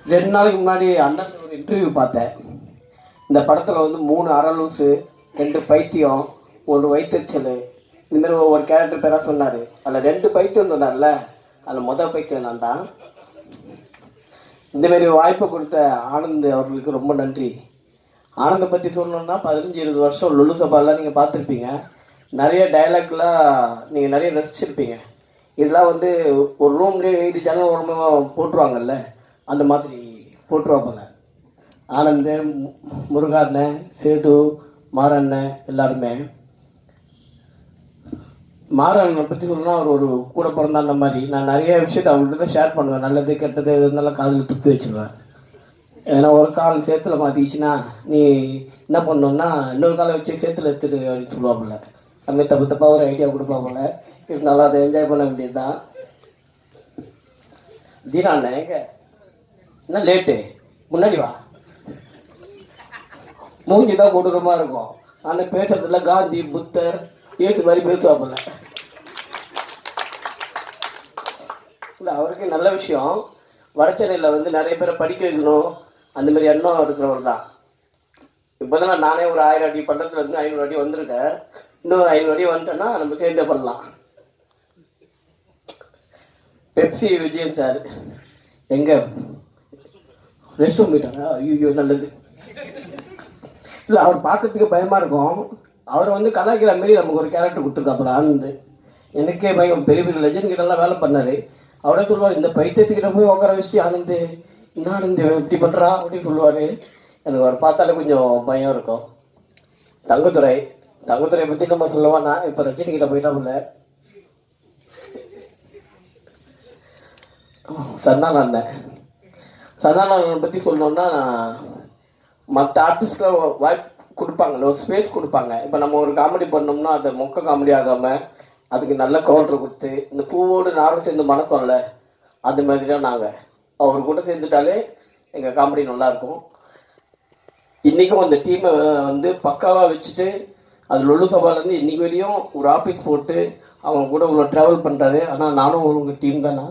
ரெண்டு நாளைக்கு முன்னாடி அண்ணன் ஒரு இன்டர்வியூ பார்த்தேன் இந்த படத்தில் வந்து மூணு அரலூசு ரெண்டு பைத்தியம் ஒரு வயிற்றுச்சல் இந்த மாதிரி ஒரு கேரக்டர் பேராக சொன்னார் அதில் ரெண்டு பைத்தியம் சொன்னார்ல அதில் மொதல் பைத்தியம் நான் தான் இந்த மாதிரி வாய்ப்பை கொடுத்த ஆனந்த் அவர்களுக்கு ரொம்ப நன்றி ஆனந்தை பற்றி சொல்லணும்னா பதினஞ்சு இருபது வருஷம் லுலு சபாலாம் நீங்கள் பார்த்துருப்பீங்க நிறைய டைலாக்லாம் நீங்கள் நிறைய ரசிச்சிருப்பீங்க இதெல்லாம் வந்து ஒரு ரூம்லேயே எழுதி ஜனம் ஓரமாக போட்டுருவாங்கல்ல அந்த மாதிரி போட்டுருவாங்க ஆனந்த் மு- முருகாண்ணன் சேது மாரண்ணன் எல்லாருமே மாறனை பற்றி சொல்லணும்னா அவர் ஒரு கூட பிறந்த அந்த மாதிரி நான் நிறைய விஷயத்தை அவர்கிட்ட தான் ஷேர் பண்ணுவேன் நல்லது கெட்டது எது இருந்தாலும் காதில் துப்பி வச்சிருவேன் ஏன்னா ஒரு கால் சேத்துல மாட்டிக்கிச்சுன்னா நீ என்ன பண்ணணும்னா இன்னொரு காலை வச்சு சேத்துல எடுத்துடு அப்படின்னு சொல்லுவாப்புல அந்த தப்பு தப்பா ஒரு ஐடியா கொடுப்பாப்புல இருந்தாலும் அதை என்ஜாய் பண்ண வேண்டியதுதான் தீராண்ணே எங்க என்ன லேட்டு முன்னாடி வா மூஞ்சி தான் கொடூரமா இருக்கும் ஆனா பேசுறதுல காந்தி புத்தர் ஏசு மாதிரி பேசுவாப்புல இல்ல அவருக்கு நல்ல விஷயம் வடச்சென்னையில வந்து நிறைய பேரை படிக்க வைக்கணும் அந்த மாதிரி எண்ணம் இருக்கிறவர் தான் இப்போதான் நானே ஒரு ஆயிரம் அடி பட்டத்துல இருந்து ஐநூறு அடி வந்திருக்கேன் இன்னும் ஐநூறு அடி வந்துட்டேன்னா நம்ம சேர்ந்தே பண்ணலாம் பெப்சி விஜயன் சார் எங்க ரெஸ்ட் ரூம் போயிட்டாரா ஐயோ நல்லது இல்ல அவர் பார்க்கறதுக்கு பயமா இருக்கும் அவர் வந்து கலாய்க்கிற மாதிரி நமக்கு ஒரு கேரக்டர் கொடுத்துருக்காப்புல ஆனந்த் எனக்கே பயம் பெரிய பெரிய லெஜண்ட் கிட்ட எல்லாம் வேலை பண்ணாரு அவரே சொல்லுவார் இந்த பைத்தியத்துக்கிட்ட போய் உட்கார வச்சு ஆனந்த் என்ன ஆனந்த் இவன் இப்படி பண்றா அப்படின்னு சொல்லுவாரு எனக்கு அவர் பார்த்தாலே கொஞ்சம் பயம் இருக்கும் தங்கத்துறை தங்கத்துறை பத்தி நம்ம சொல்லவானா இப்ப ரஜினி கிட்ட போயிட்டாப்புல சந்தான அண்ணன் சந்தான அண்ணனை பத்தி சொல்லணும்னா மற்ற ஆர்டிஸ்ட்லாம் வாய்ப்பு கொடுப்பாங்கல்ல ஒரு ஸ்பேஸ் கொடுப்பாங்க இப்போ நம்ம ஒரு காமெடி பண்ணோம்னா அதை மொக்க காமெடி ஆகாம அதுக்கு நல்ல கவுண்டர் கொடுத்து இந்த பூவோடு நாரும் சேர்ந்து மணக்கம்ல அது மாதிரி தான் நாங்கள் அவர் கூட சேர்ந்துட்டாலே எங்கள் காமெடி நல்லா இருக்கும் இன்னைக்கும் அந்த டீமை வந்து பக்காவா வச்சுட்டு அது லொல்லு சபாலேருந்து இன்னைக்கு வரையும் ஒரு ஆஃபீஸ் போட்டு அவங்க கூட இவ்வளோ ட்ராவல் பண்ணுறாரு ஆனால் நானும் உங்க டீம் தானா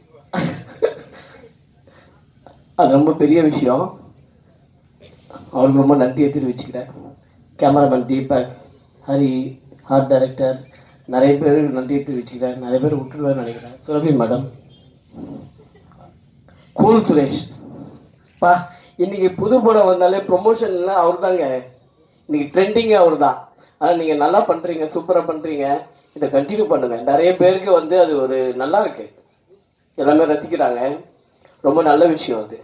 அது ரொம்ப பெரிய விஷயம் அவருக்கு ரொம்ப நன்றியை தெரிவிச்சுக்கிறேன் cameraman Deepak Hari art director நிறைய பேர் நன்றியை தெரிவிச்சுக்கிறேன் நிறைய பேர் விட்டுருவேன்னு நினைக்கிறேன் சுரபி மேடம் கூல் சுரேஷ் பா இன்னைக்கு புது படம் வந்தாலே ப்ரொமோஷன்ல அவர் தாங்க இன்னைக்கு ட்ரெண்டிங்கே அவர் தான் ஆனால் நீங்கள் நல்லா பண்ணுறீங்க சூப்பராக பண்ணுறீங்க இதை கண்டினியூ பண்ணுங்க நிறைய பேருக்கு வந்து அது ஒரு நல்லா இருக்கு எல்லாமே ரசிக்கிறாங்க ரொம்ப நல்ல விஷயம் அது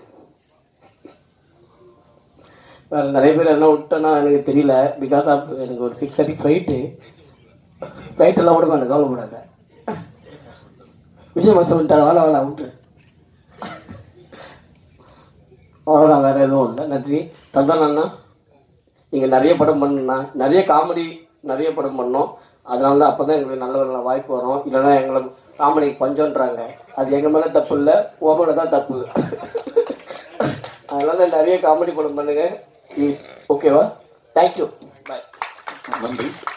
வேற நிறைய பேர் எல்லாம் விட்டோன்னா எனக்கு தெரியல பிகாஸ் ஆஃப் எனக்கு ஒரு சிக்ஸ் தேர்ட்டி ஃப்ளைட்டு ஃப்ளைட் எல்லாம் விட மாட்டேன் கவலைப்படாத விஷயம் மாசம் விட்டாங்க வேலை வேலை விட்டு அவ்வளோதான் வேற எதுவும் இல்லை நன்றி தந்தான் அண்ணா நீங்கள் நிறைய படம் பண்ணுண்ணா நிறைய காமெடி நிறைய படம் பண்ணோம் அதனால தான் அப்போ தான் எங்களுக்கு நல்ல நல்ல வாய்ப்பு வரும் இல்லைன்னா எங்களை காமெடி பஞ்சம்ன்றாங்க அது எங்கள் மேலே தப்பு இல்லை உங்களோட தான் தப்பு அதனால நிறைய காமெடி படம் பண்ணுங்க ப்ளீஸ் ஓகேவா தேங்க்யூ பாய் நன்றி